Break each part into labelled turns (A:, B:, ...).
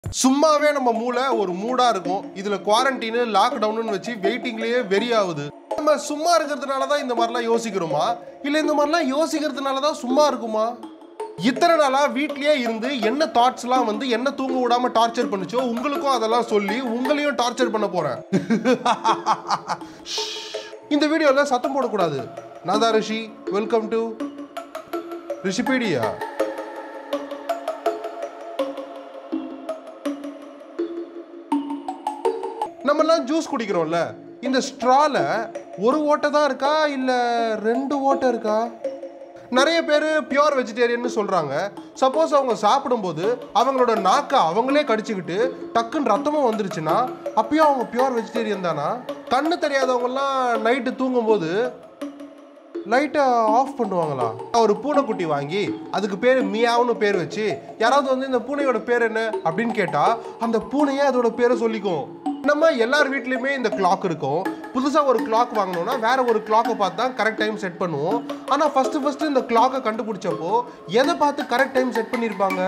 A: சும்மாவே நம்ம மூளை ஒரு மூடா இருக்கும் இதுல குவாரண்டைனு லாக்டவுன்னு வச்சு வெயிட்டிங்லயே வெறி ஆகுது நம்ம சும்மா இருக்கிறதுனால தான் இந்த மாதிரிலாம் யோசிக்கிறோமா இல்ல இந்த மாதிரிலாம் யோசிக்கிறதுனால தான் சும்மா இருக்குமா இத்தனை நாளா வீட்லயே இருந்து என்ன தாட்ஸ்லாம் வந்து என்ன தூங்க விடாம டார்ச்சர் பண்ணுச்சோ உங்களுக்கும் அதெல்லாம் சொல்லி உங்களையும் டார்ச்சர் பண்ண போறேன் இந்த வீடியோல சத்தம் போடக்கூடாது நான் தான் ரிஷி வெல்கம் டு ரிஷிபீடியா நம்மலாம் ஜூஸ் குடிக்கிறோம்ல இந்த ஸ்ட்ரால ஒரு ஓட்டை தான் இருக்கா இல்லை ரெண்டு ஓட்டை இருக்கா நிறைய பேர் பியோர் வெஜிடேரியன் சொல்கிறாங்க சப்போஸ் அவங்க சாப்பிடும்போது அவங்களோட நாக்கை அவங்களே கடிச்சுக்கிட்டு டக்குன்னு ரத்தமும் வந்துருச்சுன்னா அப்பயும் அவங்க பியோர் வெஜிடேரியன் தானா கண்ணு தெரியாதவங்கலாம் நைட்டு தூங்கும்போது லைட்டை ஆஃப் பண்ணுவாங்களா ஒரு பூனைக்குட்டி வாங்கி அதுக்கு பேர் மியாவுன்னு பேர் வச்சு யாராவது வந்து இந்த பூனையோட பேர் என்ன அப்படின்னு கேட்டா அந்த பூனையே அதோட பேரை சொல்லிக்கும் நம்ம எல்லார் வீட்லயுமே இந்த கிளாக் இருக்கும் புதுசாக ஒரு கிளாக் வாங்கணும்னா வேற ஒரு கிளாக்கை பார்த்து தான் கரெக்ட் டைம் செட் பண்ணுவோம் ஆனால் ஃபர்ஸ்ட் ஃபர்ஸ்ட் இந்த கிளாக்கை கண்டுபிடிச்சப்போ எதை பார்த்து கரெக்ட் டைம் செட் பண்ணியிருப்பாங்க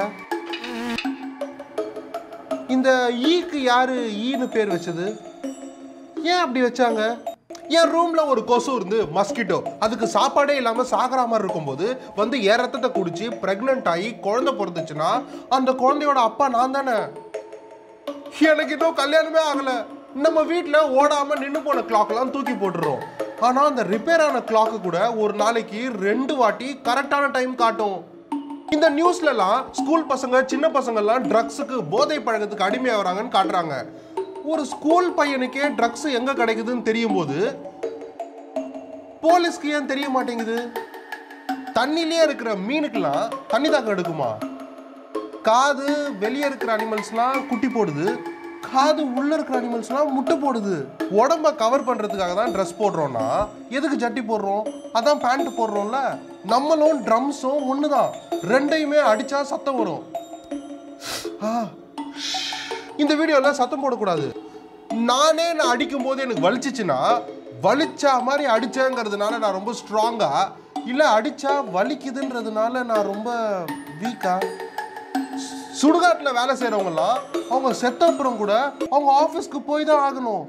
A: இந்த ஈக்கு யாரு ஈன்னு பேர் வச்சது ஏன் அப்படி வச்சாங்க என் ரூம்ல ஒரு கொசு இருந்து மஸ்கிட்டோ அதுக்கு சாப்பாடே இல்லாம சாகர மாதிரி இருக்கும்போது வந்து என் ரத்தத்தை குடிச்சு பிரெக்னென்ட் ஆகி குழந்தை பிறந்துச்சுன்னா அந்த குழந்தையோட அப்பா நான் தானே எனக்கு இன்னும் கல்யாணமே ஆகல நம்ம வீட்டில் ஓடாம நின்று போன கிளாக்லாம் தூக்கி போட்டுறோம் ஆனால் அந்த ரிப்பேர் ஆன கிளாக்கு கூட ஒரு நாளைக்கு ரெண்டு வாட்டி கரெக்டான டைம் காட்டும் இந்த நியூஸ்லலாம் ஸ்கூல் பசங்க சின்ன பசங்கள்லாம் ட்ரக்ஸுக்கு போதை பழக்கத்துக்கு அடிமையாகிறாங்கன்னு காட்டுறாங்க ஒரு ஸ்கூல் பையனுக்கே ட்ரக்ஸ் எங்க கிடைக்குதுன்னு தெரியும் போது போலீஸ்க்கு ஏன் தெரிய மாட்டேங்குது தண்ணிலேயே இருக்கிற மீனுக்கெல்லாம் தண்ணி தாக்கம் எடுக்குமா காது வெளியே இருக்கிற அனிமல்ஸ்லாம் குட்டி போடுது காது உள்ள இருக்கிற அனிமல்ஸ்லாம் முட்டை போடுது உடம்ப கவர் பண்றதுக்காக தான் ட்ரெஸ் போடுறோம்னா எதுக்கு ஜட்டி போடுறோம் அதான் பேண்ட் போடுறோம்ல நம்மளும் ட்ரம்ஸும் ஒன்று தான் ரெண்டையுமே அடிச்சா சத்தம் வரும் ஆ, இந்த வீடியோவில் சத்தம் போடக்கூடாது நானே நான் அடிக்கும் போது எனக்கு வலிச்சிச்சுன்னா வலிச்சா மாதிரி அடிச்சேங்கிறதுனால நான் ரொம்ப ஸ்ட்ராங்கா இல்லை அடிச்சா வலிக்குதுன்றதுனால நான் ரொம்ப வீக்கா சுடுகாட்டில் வேலை செய்கிறவங்கலாம் அவங்க செத்த அப்புறம் கூட அவங்க ஆஃபீஸ்க்கு போய் தான் ஆகணும்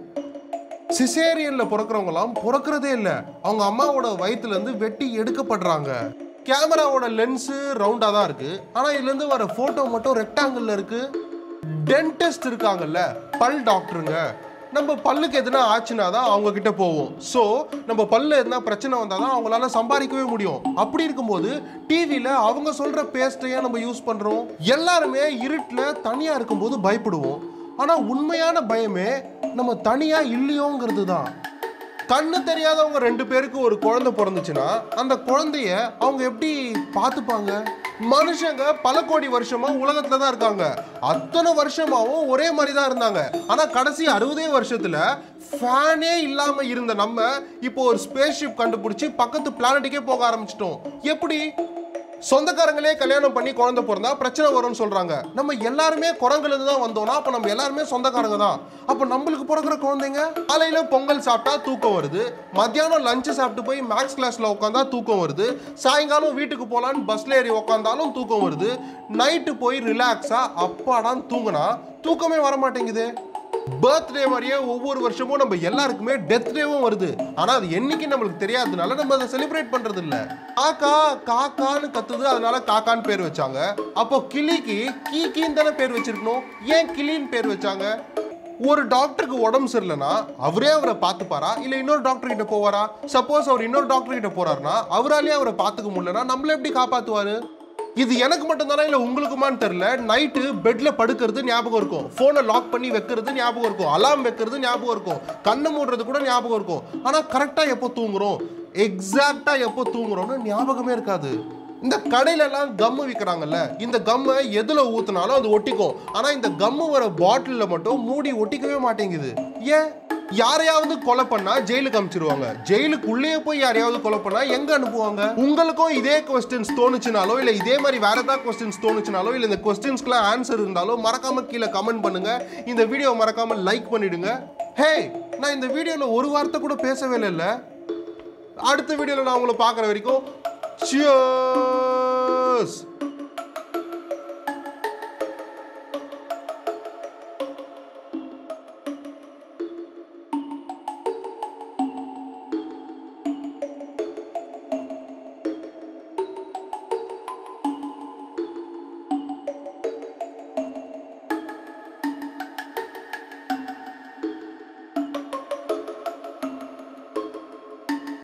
A: சிசேரியன்ல பிறக்கிறவங்கலாம் பிறக்கிறதே இல்லை அவங்க அம்மாவோட வயித்துல இருந்து வெட்டி எடுக்கப்படுறாங்க கேமராவோட லென்ஸு ரவுண்டாக தான் இருக்கு ஆனால் இதுலேருந்து வர ஃபோட்டோ மட்டும் ரெக்டாங்கிளில் இருக்கு டென்டிஸ்ட் இருக்காங்கல்ல பல் டாக்டருங்க நம்ம பல்லுக்கு எதுனா ஆச்சுன்னா தான் அவங்க கிட்ட போவோம் ஸோ நம்ம பல்ல எதுனா பிரச்சனை வந்தால் தான் அவங்களால சம்பாதிக்கவே முடியும் அப்படி இருக்கும்போது டிவியில் அவங்க சொல்கிற பேஸ்ட்டையே நம்ம யூஸ் பண்ணுறோம் எல்லாருமே இருட்டில் தனியாக இருக்கும்போது பயப்படுவோம் ஆனால் உண்மையான பயமே நம்ம தனியாக இல்லையோங்கிறது தான் கண்ணு தெரியாதவங்க ரெண்டு பேருக்கு ஒரு குழந்தை பிறந்துச்சுன்னா அந்த குழந்தைய அவங்க எப்படி பார்த்துப்பாங்க மனுஷங்க பல கோடி வருஷமா உலகத்துல தான் இருக்காங்க அத்தனை வருஷமாவும் ஒரே மாதிரி தான் இருந்தாங்க ஆனா கடைசி அறுபதே வருஷத்துல ஃபேனே இல்லாம இருந்த நம்ம இப்போ ஒரு ஸ்பேஸ் ஷிப் கண்டுபிடிச்சி பக்கத்து பிளானட்டுக்கே போக ஆரம்பிச்சிட்டோம் எப்படி சொந்தக்காரங்களே கல்யாணம் பண்ணி குழந்தை பிறந்தா பிரச்சனை வரும்னு சொல்றாங்க நம்ம எல்லாருமே குரங்குல இருந்து தான் வந்தோம்னா அப்ப நம்ம எல்லாருமே சொந்தக்காரங்க தான் அப்ப நம்மளுக்கு பிறக்கிற குழந்தைங்க காலையில பொங்கல் சாப்பிட்டா தூக்கம் வருது மத்தியானம் லஞ்ச் சாப்பிட்டு போய் மேக்ஸ் கிளாஸ்ல உட்காந்தா தூக்கம் வருது சாயங்காலம் வீட்டுக்கு போலான்னு பஸ்ல ஏறி உட்காந்தாலும் தூக்கம் வருது நைட்டு போய் ரிலாக்ஸா அப்பாடான்னு தூங்கினா தூக்கமே வர மாட்டேங்குது பர்த்டே மாதிரியே ஒவ்வொரு வருஷமும் நம்ம எல்லாருக்குமே டெத் டேவும் வருது ஆனா அது என்னைக்கு நம்மளுக்கு தெரியாததுனால நம்ம அதை செலிப்ரேட் பண்றது இல்ல காக்கா காக்கான்னு கத்துது அதனால காக்கான்னு பேர் வச்சாங்க அப்போ கிளிக்கு கீக்கின்னு தானே பேர் வச்சிருக்கணும் ஏன் கிளின்னு பேர் வச்சாங்க ஒரு டாக்டருக்கு உடம்பு சரியில்லைன்னா அவரே அவரை பார்த்துப்பாரா இல்லை இன்னொரு டாக்டர் கிட்ட போவாரா சப்போஸ் அவர் இன்னொரு டாக்டர் கிட்ட போறாருன்னா அவராலேயே அவரை பார்த்துக்க முடியலன்னா நம்மள எப்படி காப்பாத்துவாரு இது எனக்கு மட்டும்தானா இல்லை உங்களுக்குமான்னு தெரில நைட்டு பெட்ல படுக்கிறது ஞாபகம் இருக்கும் ஃபோனை லாக் பண்ணி வைக்கிறது ஞாபகம் இருக்கும் அலாம் வைக்கிறது ஞாபகம் இருக்கும் கண்ணு மூடுறது கூட ஞாபகம் இருக்கும் ஆனால் கரெக்டாக எப்போ தூங்குறோம் எக்ஸாக்டாக எப்போ தூங்குறோம்னு ஞாபகமே இருக்காது இந்த கடையில எல்லாம் கம்மு விற்கிறாங்கல்ல இந்த கம்மை எதுல ஊத்துனாலும் அது ஒட்டிக்கும் ஆனா இந்த கம்மு வர பாட்டிலில் மட்டும் மூடி ஒட்டிக்கவே மாட்டேங்குது ஏன் யாரையாவது கொலை பண்ணா ஜெயிலுக்கு அனுப்பிச்சிருவாங்க ஜெயிலுக்குள்ளேயே போய் யாரையாவது கொலை பண்ணா எங்க அனுப்புவாங்க உங்களுக்கும் இதே கொஸ்டின்ஸ் தோணுச்சுனாலோ இல்ல இதே மாதிரி வேற ஏதாவது கொஸ்டின்ஸ் தோணுச்சுனாலோ இல்ல இந்த கொஸ்டின்ஸ்க்குலாம் ஆன்சர் இருந்தாலோ மறக்காம கீழே கமெண்ட் பண்ணுங்க இந்த வீடியோ மறக்காம லைக் பண்ணிடுங்க ஹே நான் இந்த வீடியோல ஒரு வார்த்தை கூட பேசவே இல்லைல்ல அடுத்த வீடியோல நான் உங்களை பார்க்குற வரைக்கும் சியர்ஸ்